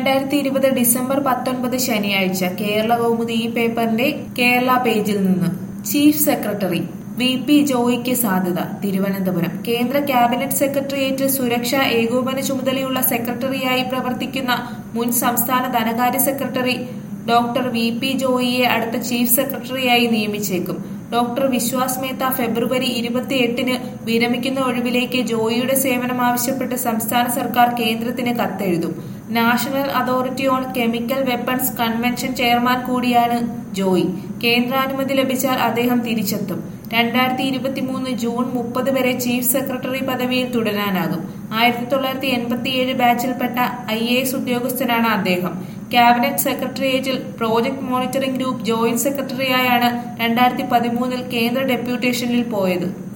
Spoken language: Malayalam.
രണ്ടായിരത്തി ഇരുപത് ഡിസംബർ പത്തൊൻപത് ശനിയാഴ്ച കേരള കൗമുദി ഈ പേപ്പറിന്റെ കേരള പേജിൽ നിന്ന് ചീഫ് സെക്രട്ടറി വി പി ജോയിക്ക് സാധ്യത തിരുവനന്തപുരം കേന്ദ്ര ക്യാബിനറ്റ് സെക്രട്ടേറിയറ്റ് സുരക്ഷാ ഏകോപന ചുമതലയുള്ള സെക്രട്ടറിയായി പ്രവർത്തിക്കുന്ന മുൻ സംസ്ഥാന ധനകാര്യ സെക്രട്ടറി ഡോക്ടർ വി പി ജോയിയെ അടുത്ത ചീഫ് സെക്രട്ടറിയായി നിയമിച്ചേക്കും ഡോക്ടർ വിശ്വാസ് മേത്ത ഫെബ്രുവരി ഇരുപത്തിയെട്ടിന് വിരമിക്കുന്ന ഒഴിവിലേക്ക് ജോയിയുടെ സേവനം ആവശ്യപ്പെട്ട് സംസ്ഥാന സർക്കാർ കേന്ദ്രത്തിന് കത്തെഴുതും National Authority on chemical weapons convention chairman കൂടിയാണ് ജോയി കേന്ദ്രാനുമതി ലഭിച്ചാൽ അദ്ദേഹം തിരിച്ചെത്തും രണ്ടായിരത്തി ഇരുപത്തിമൂന്ന് ജൂൺ മുപ്പത് വരെ ചീഫ് സെക്രട്ടറി പദവിയിൽ തുടരാനാകും ആയിരത്തി തൊള്ളായിരത്തി എൺപത്തിയേഴ് ബാച്ചിൽപ്പെട്ട ഐ എ എസ് ഉദ്യോഗസ്ഥനാണ് അദ്ദേഹം ക്യാബിനറ്റ് സെക്രട്ടേറിയറ്റിൽ പ്രോജക്ട് മോണിറ്ററിംഗ് ഗ്രൂപ്പ് ജോയിന്റ് സെക്രട്ടറിയായാണ് രണ്ടായിരത്തി പതിമൂന്നിൽ കേന്ദ്ര ഡെപ്യൂട്ടേഷനിൽ പോയത്